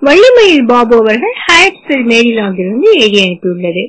வள்ளிமயில் பாபு அவர்கள் ஹயட்ஸ்வில் மேரிலாந்திலிருந்து எழுதி அனுப்பியுள்ளது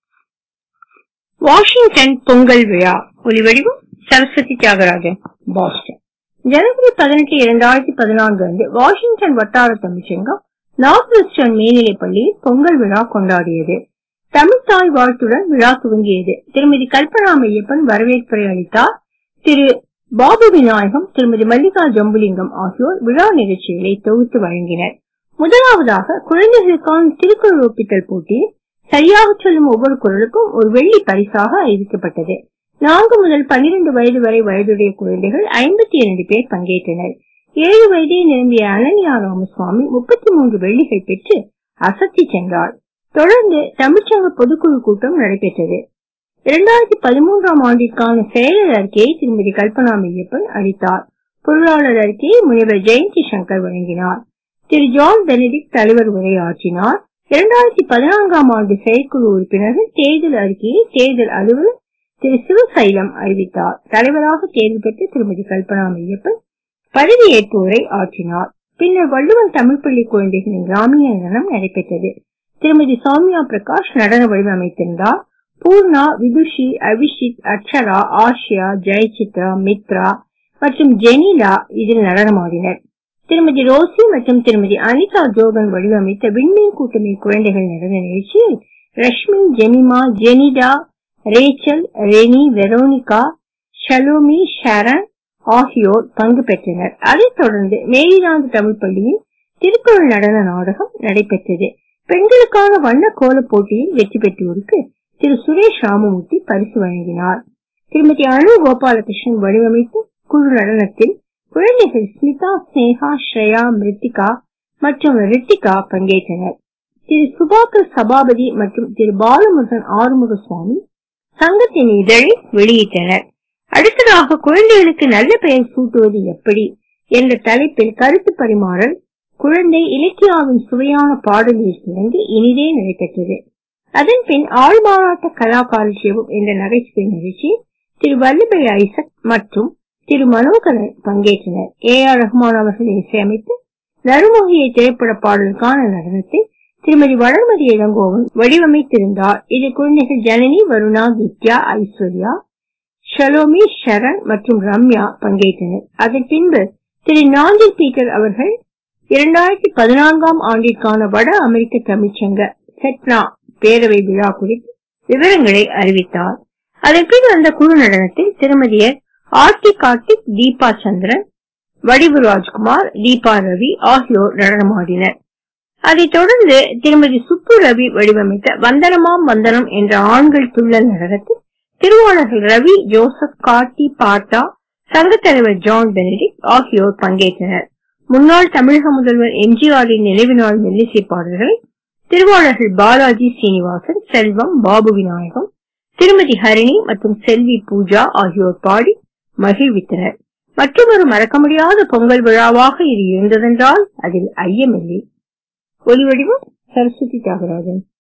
வாஷிங்டன் பொங்கல் விழா ஒலிவடிவம் சரஸ்வதி தியாகராஜன் பாஸ்டன் ஜனவரி பதினெட்டு இரண்டாயிரத்தி பதினான்கு அன்று வாஷிங்டன் வட்டார தமிழ்ச்சங்கம் நார்த் வெஸ்டர்ன் மேல்நிலைப் பள்ளியில் பொங்கல் விழா கொண்டாடியது தமிழ்த்தாய் வாழ்த்துடன் விழா துவங்கியது திருமதி கல்பனா மையப்பன் வரவேற்புரை அளித்தார் திரு பாபு விநாயகம் திருமதி மல்லிகா ஜம்புலிங்கம் ஆகியோர் விழா நிகழ்ச்சிகளை தொகுத்து வழங்கினர் முதலாவதாக குழந்தைகளுக்கான திருக்குறள் ஒப்பித்தல் போட்டியில் சரியாக சொல்லும் ஒவ்வொரு குரலுக்கும் ஒரு வெள்ளி பரிசாக அறிவிக்கப்பட்டது நான்கு முதல் பன்னிரண்டு வயது வரை வயதுடைய குழந்தைகள் ஐம்பத்தி இரண்டு பேர் பங்கேற்றனர் ஏழு வயதே நிரம்பிய அனன்யா ராமசுவாமி முப்பத்தி மூன்று வெள்ளிகள் பெற்று அசத்தி சென்றார் தொடர்ந்து தமிழ்ச்சங்க பொதுக்குழு கூட்டம் நடைபெற்றது இரண்டாயிரத்தி பதிமூன்றாம் ஆண்டிற்கான செயலர் அறிக்கையை திருமதி கல்பனா மையப்பன் அளித்தார் பொருளாளர் அறிக்கையை முனைவர் ஜெயந்தி சங்கர் வழங்கினார் திரு ஜான் பெனடிக் தலைவர் உரையாற்றினார் இரண்டாயிரத்தி பதினான்காம் ஆண்டு செயற்குழு உறுப்பினர்கள் தேர்தல் அறிக்கையை தேர்தல் அலுவலர் திரு சிவசைலம் அறிவித்தார் தலைவராக தேர்வு பெற்ற திருமதி கல்பனா மையப்பன் பதவியேற்பு உரை ஆற்றினார் பின்னர் வள்ளுவன் தமிழ் பள்ளி குழந்தைகளின் கிராமிய நடனம் நடைபெற்றது திருமதி சௌமியா பிரகாஷ் நடன வடிவமைத்திருந்தார் பூர்ணா விதுஷி அபிஷித் அக்ஷரா ஆஷியா ஜெயசித்ரா மித்ரா மற்றும் ஜெனிலா இதில் நடனமாடினர் திருமதி ரோசி மற்றும் திருமதி அனிதா ஜோகன் வடிவமைத்த விண்மீன் கூட்டமை குழந்தைகள் நடன நிகழ்ச்சியில் Rashmi Jemima Jenita Rachel Renee Veronica Shalomi Sharon ஆகியோர் பங்கு பெற்றனர் அதைத் தொடர்ந்து மேரிலாந்து தமிழ் பள்ளியில் திருக்குறள் நடன நாடகம் நடைபெற்றது பெண்களுக்கான வண்ண கோல போட்டியில் வெற்றி பெற்றோருக்கு திரு சுரேஷ் ராமமூர்த்தி பரிசு வழங்கினார் திருமதி அனு கோபாலகிருஷ்ணன் வடிவமைத்த குழு நடனத்தில் குழந்தைகள் ஸ்மிதா ஸ்னேகா ஸ்ரேயா மிருத்திகா மற்றும் ரித்திகா பங்கேற்றனர் திரு சுபாகர் சபாபதி மற்றும் திரு பாலமுருகன் ஆறுமுக சுவாமி சங்கத்தின் இதழை வெளியிட்டனர் அடுத்ததாக குழந்தைகளுக்கு நல்ல பெயர் சூட்டுவது எப்படி என்ற தலைப்பில் கருத்து பரிமாறல் குழந்தை இலக்கியாவின் சுவையான பாடலில் தொடங்கி இனிதே நடைபெற்றது அதன் பின் ஆழ்மாறாட்ட கலாகாரட்சியம் என்ற நகைச்சுவை நிகழ்ச்சியில் திரு வல்லபை ஐசக் மற்றும் திரு மனோகரன் பங்கேற்றனர் ஏ ஆர் ரஹ்மான் அவர்கள் இசையமைத்து நறுமுகையை திரைப்பட பாடலுக்கான நடனத்தை திருமதி வளர்மதி இளங்கோவன் வடிவமைத்திருந்தார் இதில் குழந்தைகள் ஜனனி வருணா வித்யா ஐஸ்வர்யா ஷலோமி ஷரண் மற்றும் ரம்யா பங்கேற்றனர் அதன் பின்பு திரு நாஞ்சில் பீட்டர் அவர்கள் இரண்டாயிரத்தி பதினான்காம் ஆண்டிற்கான வட அமெரிக்க தமிழ்ச்சங்க செட்னா பேரவை விழா குறித்து விவரங்களை அறிவித்தார் அதன் பின் அந்த குழு நடனத்தில் திருமதியர் ஆர்த்தி கார்த்திக் தீபா சந்திரன் வடிவு ராஜ்குமார் தீபா ரவி ஆகியோர் நடனமாடினர் அதைத் தொடர்ந்து திருமதி சுப்பு ரவி வடிவமைத்த வந்தனமாம் வந்தனம் என்ற ஆண்கள் துள்ளல் நடனத்தில் திருவாளர்கள் ரவி ஜோசப் கார்த்தி பாட்டா சங்கத் தலைவர் ஜான் பெனடிக் ஆகியோர் பங்கேற்றனர் முன்னாள் தமிழக முதல்வர் எம்ஜிஆரின் நினைவு நாள் மெல்லிசை பாடல்களை திருவாளர்கள் பாலாஜி சீனிவாசன் செல்வம் பாபு விநாயகம் திருமதி ஹரிணி மற்றும் செல்வி பூஜா ஆகியோர் பாடி மகிழ்வித்தனர் மற்றொரு மறக்க முடியாத பொங்கல் விழாவாக இது இருந்ததென்றால் அதில் ஐயமில்லை ஒலிவடிவம் சரஸ்வதி தியாகராஜன்